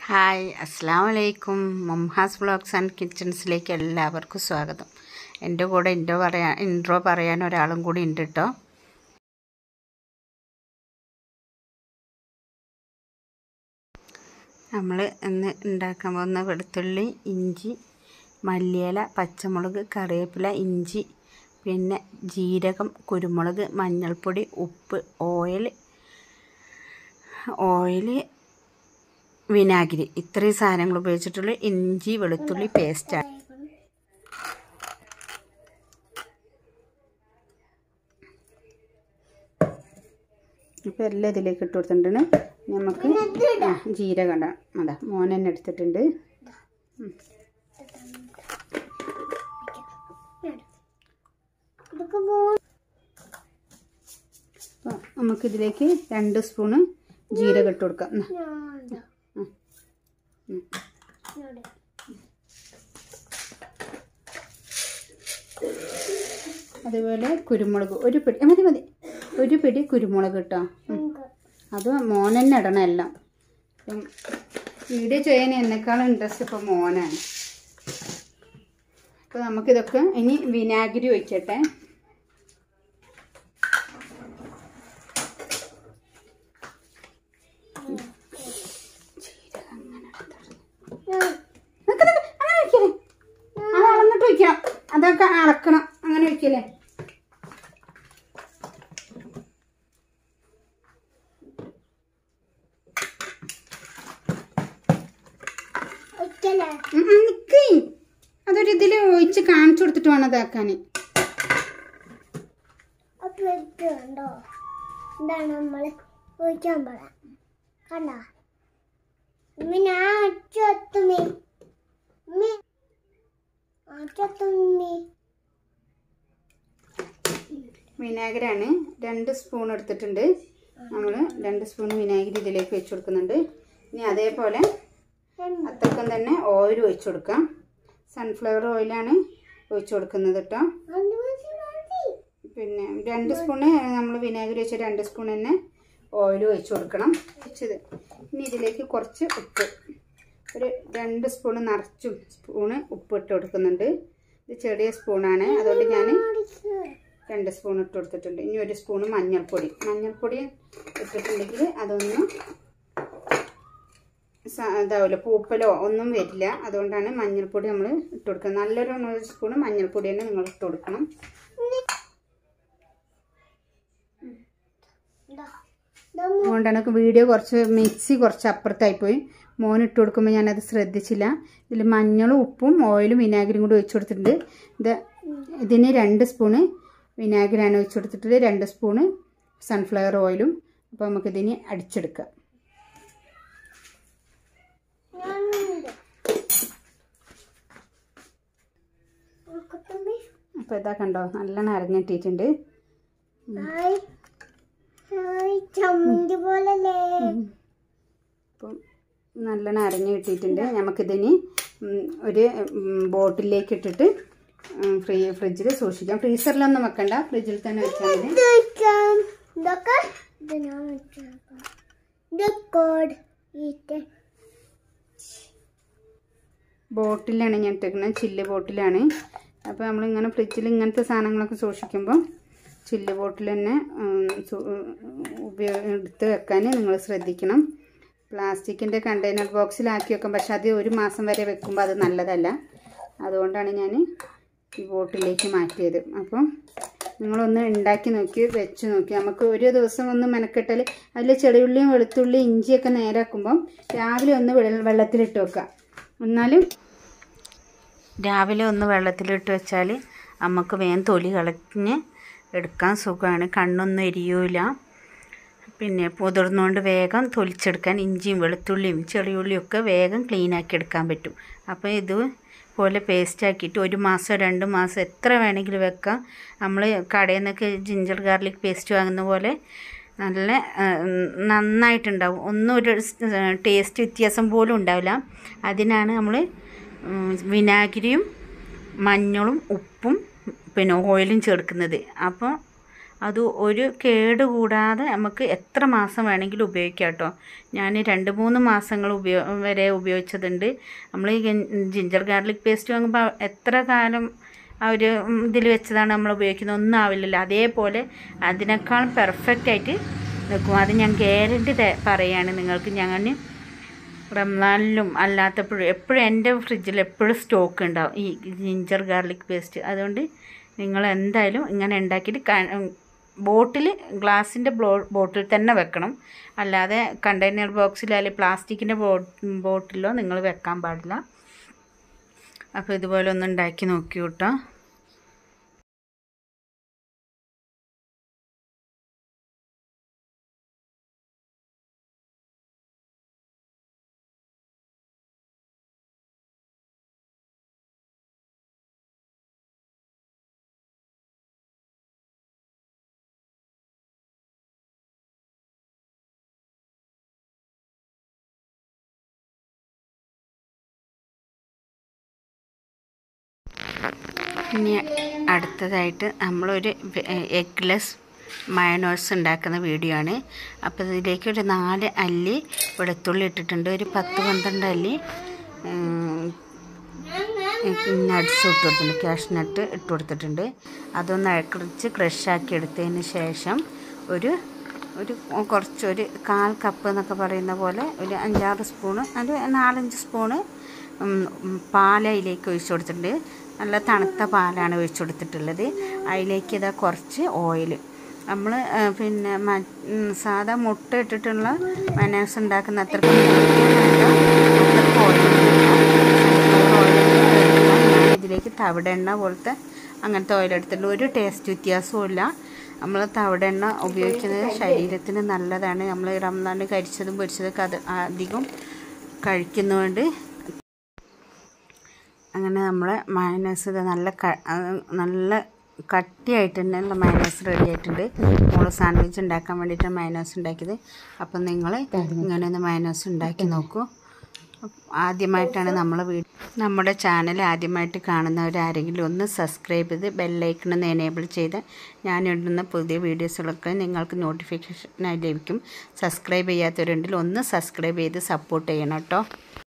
Hi അസ്സാം വലൈക്കും മംഹാസ് vlogs and കിച്ചൺസിലേക്ക് എല്ലാവർക്കും സ്വാഗതം എൻ്റെ കൂടെ ഇൻട്രോ പറയാൻ ഇൻട്രോ പറയാൻ ഒരാളും കൂടി ഉണ്ട് കേട്ടോ നമ്മൾ ഇന്ന് ഉണ്ടാക്കാൻ പോകുന്ന വെളുത്തുള്ളി ഇഞ്ചി മല്ലിയില പച്ചമുളക് കറിവേപ്പില ഇഞ്ചി പിന്നെ ജീരകം കുരുമുളക് മഞ്ഞൾപ്പൊടി ഉപ്പ് ഓയിൽ ഓയിൽ വിനാഗിരി ഇത്രയും സാധനങ്ങൾ ഉപയോഗിച്ചിട്ടുള്ള ഇഞ്ചി വെളുത്തുള്ളി പേസ്റ്റാണ് ഇപ്പോൾ എല്ലാം ഇതിലേക്ക് ഇട്ട് കൊടുത്തിട്ടുണ്ട് നമുക്ക് ആ, ജീരകം ഇടാം അതാ മോൻ തന്നെ എടുത്തിട്ടുണ്ട് ഉം. അപ്പോൾ നമുക്കിതിലേക്ക് രണ്ട് സ്പൂണ് ജീരകം ഇട്ട് കൊടുക്കാം എന്നാ. ഉം. അതുപോലെ കുരുമുളക് ഒരു പിടി ആ, മതി മതി ഒരു പിടി കുരുമുളക് കേട്ടോ അത് മോൻ തന്നെ ഇടണം എല്ലാം ഇപ്പം വീഡിയോ ചെയ്യാൻ എന്നെക്കാളും ഇൻട്രസ്റ്റ് ഇപ്പോൾ മോനാണ് അപ്പോൾ നമുക്കിതൊക്കെ ഇനി വിനാഗിരി ഒഴിക്കട്ടെ നിക്ക് നിക്ക്, അങ്ങനെ വെക്കല്ലേ അത് അളന്നിട്ട് വെക്കണം അതൊക്കെ അളക്കണം അങ്ങനെ വെക്കല്ലേ ഉം ഉം, നിക്ക് അതൊരു ഇതിൽ ഒഴിച്ച് കാണിച്ചു കൊടുത്തിട്ട് വേണം അതാക്കാൻ കണ്ടോ എന്താണ് നമ്മള് ഒഴിക്കാൻ പറ കണ്ട ഞാൻ അച്ചത്തുമ്മി ഉമ്മി അച്ചത്തുമ്മി വിനാഗിരിയാണ് രണ്ട് സ്പൂൺ എടുത്തിട്ടുണ്ട് നമ്മൾ രണ്ട് സ്പൂൺ വിനാഗിരി ഇതിലേക്ക് വെച്ച് കൊടുക്കുന്നുണ്ട് ഇനി അതേപോലെ അത്രക്കം തന്നെ ഓയിൽ ഒഴിച്ചു കൊടുക്കാം സൺഫ്ലവർ ഓയിലാണ് ഒഴിച്ചു കൊടുക്കുന്നത് കേട്ടോ പിന്നെ രണ്ട് സ്പൂണ് നമ്മൾ വിനാഗിരി വെച്ച രണ്ട് സ്പൂൺ തന്നെ ഓയിൽ ഒഴിച്ചു കൊടുക്കണം വെച്ചത് ഇനി ഇതിലേക്ക് കുറച്ച് ഉപ്പ് ഒരു രണ്ട് സ്പൂണ് നിറച്ചും സ്പൂണ് ഉപ്പ് ഇട്ട് കൊടുക്കുന്നുണ്ട് ഇത് ചെറിയ സ്പൂണാണ് അതുകൊണ്ട് ഞാൻ രണ്ട് സ്പൂൺ ഇട്ട് കൊടുത്തിട്ടുണ്ട് ഇനി ഒരു സ്പൂണ് മഞ്ഞൾപ്പൊടി മഞ്ഞൾപ്പൊടി ഇട്ടിട്ടുണ്ടെങ്കിൽ അതൊന്നും സ- ഇതാവില്ല പൂപ്പലോ ഒന്നും വരില്ല അതുകൊണ്ടാണ് മഞ്ഞൾപ്പൊടി നമ്മൾ ഇട്ട് കൊടുക്കുന്നത് നല്ലൊരു ഒരു സ്പൂണ് മഞ്ഞൾപ്പൊടി തന്നെ നിങ്ങൾ ഇട്ട് കൊടുക്കണം അതുകൊണ്ടാണ് എനിക്ക് വീഡിയോ കുറച്ച് മിക്സി കുറച്ച് അപ്പുറത്തായി പോയി മോൻ ഇട്ട് കൊടുക്കുമ്പോൾ ഞാനത് ശ്രദ്ധിച്ചില്ല ഇതിൽ മഞ്ഞളും ഉപ്പും ഓയിലും വിനാഗിരിയും കൂടി ഒഴിച്ചു കൊടുത്തിട്ടുണ്ട് ഇത് ഇതിന് രണ്ട് സ്പൂണ് വിനാഗിരിയാണ് ഒഴിച്ചു കൊടുത്തിട്ടുള്ളത് രണ്ട് സ്പൂണ് സൺഫ്ലവർ ഓയിലും അപ്പോൾ നമുക്കിതിന് അടിച്ചെടുക്കാം അപ്പോൾ ഇതാ കണ്ടോ നല്ലോണം അരഞ്ഞിട്ടിട്ടുണ്ട് ചമ്മന്തി പോലല്ലേ അപ്പം നല്ലോണം അരഞ്ഞ് കിട്ടിയിട്ടുണ്ട് നമുക്കിതിന് ഉം, ഒരു ഉം, ബോട്ടിലേക്ക് ഇട്ടിട്ട് ഉം, ഫ്രീ ഫ്രിഡ്ജിൽ സൂക്ഷിക്കാം ഫ്രീസറിലൊന്നും വെക്കണ്ട ഫ്രിഡ്ജിൽ തന്നെ വെച്ചാൽ മതി ഇത് വെക്കാം. ഇതൊക്കെ ഇത് ഞാൻ വെച്ചേക്കാം. ഇത് കോഡ് ഈറ്റ് ബോട്ടിലാണ് ഞാൻ ഇട്ടേക്കുന്നത് ചില്ല് ബോട്ടിലാണ് അപ്പോൾ നമ്മളിങ്ങനെ ഫ്രിഡ്ജിൽ ഇങ്ങനത്തെ സാധനങ്ങളൊക്കെ സൂക്ഷിക്കുമ്പോൾ ചില്ല് ബോട്ടിൽ തന്നെ ഉം, സു- ഉപയോഗ എടുത്ത് വെക്കാൻ നിങ്ങൾ ശ്രദ്ധിക്കണം പ്ലാസ്റ്റിക്കിൻ്റെ കണ്ടെയ്നർ ബോക്സിലാക്കി വെക്കും പക്ഷെ അത് ഒരു മാസം വരെ വെക്കുമ്പോൾ അത് നല്ലതല്ല അതുകൊണ്ടാണ് ഞാൻ ഈ ബോട്ടിലേക്ക് മാറ്റിയത് അപ്പം നിങ്ങളൊന്ന് ഉണ്ടാക്കി നോക്കി വെച്ച് നോക്കി നമുക്ക് ഒരു ദിവസം ഒന്ന് മെനക്കെട്ടാൽ അതിൽ ചെറിയുള്ളിയും വെളുത്തുള്ളി ഇഞ്ചിയൊക്കെ നേരാക്കുമ്പം രാവിലെ ഒന്ന് വെള്ള- വെള്ളത്തിലിട്ട് വെക്കുക എന്നാലും രാവിലെ ഒന്ന് വെള്ളത്തിലിട്ട് വെച്ചാൽ നമുക്ക് വേഗം തൊലി കളഞ്ഞ് എടുക്കാൻ സുഖമാണ് കണ്ണൊന്നും എരിയൂല പിന്നെ പുതിർന്നുകൊണ്ട് വേഗം തൊലിച്ചെടുക്കാൻ ഇഞ്ചിയും വെളുത്തുള്ളിയും ചെറിയുള്ളിയും ഒക്കെ വേഗം ക്ലീൻ ആക്കി എടുക്കാൻ പറ്റും അപ്പോൾ ഇത് പോലെ പേസ്റ്റ് ആക്കിയിട്ട് ഒരു മാസം രണ്ട് മാസം എത്ര വേണമെങ്കിലും വെക്കാം നമ്മൾ കടയിൽ നിന്നൊക്കെ ജിഞ്ചർ ഗാർലിക് പേസ്റ്റ് വാങ്ങുന്ന പോലെ നല്ല ആ, നന്നായിട്ടുണ്ടാവും ഒന്നും ഒരു ടേസ്റ്റ് വ്യത്യാസം പോലും ഉണ്ടാവില്ല അതിനാണ് നമ്മൾ വിനാഗിരിയും മഞ്ഞളും ഉപ്പും പിന്നെ ഓയിലും ചേർക്കുന്നത് അപ്പോൾ അത് ഒരു കേട് കൂടാതെ നമുക്ക് എത്ര മാസം വേണമെങ്കിലും ഉപയോഗിക്കാം കേട്ടോ ഞാൻ രണ്ട് മൂന്ന് മാസങ്ങൾ ഉപയോ വരെ ഉപയോഗിച്ചതുണ്ട് നമ്മൾ ഈ ജിഞ്ചർ ഗാർലിക് പേസ്റ്റ് വാങ്ങുമ്പോൾ എത്ര കാലം ആ ഒരു ഇതിൽ വെച്ചതാണ് നമ്മൾ ഉപയോഗിക്കുന്നത് ഒന്നും ആവില്ലല്ലോ അതേപോലെ അതിനേക്കാൾ പെർഫെക്റ്റ് ആയിട്ട് നിൽക്കും അത് ഞാൻ ഗ്യാരണ്ടി പറയുകയാണ് നിങ്ങൾക്ക് ഞാൻ റംസാനിലും അല്ലാത്തപ്പോഴും എപ്പോഴും എൻ്റെ ഫ്രിഡ്ജിൽ എപ്പോഴും സ്റ്റോക്ക് ഉണ്ടാവും ഈ ജിഞ്ചർ ഗാർലിക് പേസ്റ്റ് അതുകൊണ്ട് നിങ്ങൾ എന്തായാലും ഇങ്ങനെ ഉണ്ടാക്കിയിട്ട് ബോട്ടിൽ ഗ്ലാസിൻ്റെ ബ്ലോ ബോട്ടിൽ തന്നെ വെക്കണം അല്ലാതെ കണ്ടെയ്നർ ബോക്സിലോ അല്ലെങ്കിൽ പ്ലാസ്റ്റിക്കിൻ്റെ ബോ ബോട്ടിലോ നിങ്ങൾ വെക്കാൻ പാടില്ല അപ്പോൾ ഇതുപോലെ ഒന്ന് ഉണ്ടാക്കി നോക്കി കേട്ടോ ഇനി അടുത്തതായിട്ട് നമ്മളൊരു എഗ്ലെസ് മയണോസ് ഉണ്ടാക്കുന്ന വീഡിയോ ആണ് അപ്പോൾ ഇതിലേക്ക് ഒരു നാല് അല്ലി വെളുത്തുള്ളി ഇട്ടിട്ടുണ്ട് ഒരു പത്ത് പന്ത്രണ്ട് അല്ലി നട്ട്സ് ഇട്ട് കൊടുത്തിട്ടുണ്ട് ക്യാഷ് നട്ട് ഇട്ട് കൊടുത്തിട്ടുണ്ട് അതൊന്ന് അഴക്കിടിച്ച് ക്രഷാക്കി എടുത്തതിന് ശേഷം ഒരു ഒരു കുറച്ച് ഒരു കാൽ കപ്പ് എന്നൊക്കെ പറയുന്ന പോലെ ഒരു അഞ്ചാറ് സ്പൂണ് ഒരു നാലഞ്ച് സ്പൂണ് പാൽ അതിലേക്ക് ഒഴിച്ചു കൊടുത്തിട്ടുണ്ട് നല്ല തണുത്ത പാലാണ് ഒഴിച്ചു കൊടുത്തിട്ടുള്ളത് അതിലേക്ക് ഇതാ കുറച്ച് ഓയിൽ നമ്മൾ പിന്നെ സാധാ മുട്ട ഇട്ടിട്ടുള്ള മനാസ് ഉണ്ടാക്കുന്ന അത്രയ്ക്ക് അത്രയ്ക്ക് ഓയിൽ ഞാൻ ഇതിലേക്ക് തവിടെണ്ണ പോലത്തെ അങ്ങനത്തെ ഓയിൽ എടുത്തിട്ടുണ്ട് ഒരു ടേസ്റ്റ് വ്യത്യാസവും ഇല്ല നമ്മൾ തവിടെണ്ണ ഉപയോഗിക്കുന്നത് ശരീരത്തിന് നല്ലതാണ് നമ്മൾ റംസാൻ കരിച്ചതും പൊരിച്ചതൊക്കെ അത് അധികം കഴിക്കുന്നതുകൊണ്ട് അങ്ങനെ നമ്മൾ മയനൈസ് ഇത് നല്ല നല്ല കട്ടിയായിട്ട് തന്നെയുള്ള മയനൈസ് റെഡി ആയിട്ടുണ്ട് നമ്മൾ സാൻഡ്വിച്ച് ഉണ്ടാക്കാൻ വേണ്ടിയിട്ട് മയനൈസ് ഉണ്ടാക്കിയത് അപ്പം നിങ്ങൾ ഇങ്ങനെ ഒന്ന് മയനൈസ് ഉണ്ടാക്കി നോക്കൂ ആദ്യമായിട്ടാണ് നമ്മൾ വീ നമ്മുടെ ചാനൽ ആദ്യമായിട്ട് കാണുന്നവരാരെങ്കിലും ഒന്ന് സബ്സ്ക്രൈബ് ചെയ്ത് ബെല്ലൈക്കൺ എനേബിൾ ചെയ്ത് ഞാൻ ഇടുന്ന പുതിയ വീഡിയോസുകളൊക്കെ നിങ്ങൾക്ക് നോട്ടിഫിക്കേഷനായി ലഭിക്കും സബ്സ്ക്രൈബ് ചെയ്യാത്തവരുണ്ടെങ്കിൽ ഒന്ന് സബ്സ്ക്രൈബ് ചെയ്ത് സപ്പോർട്ട് ചെയ്യണം കേട്ടോ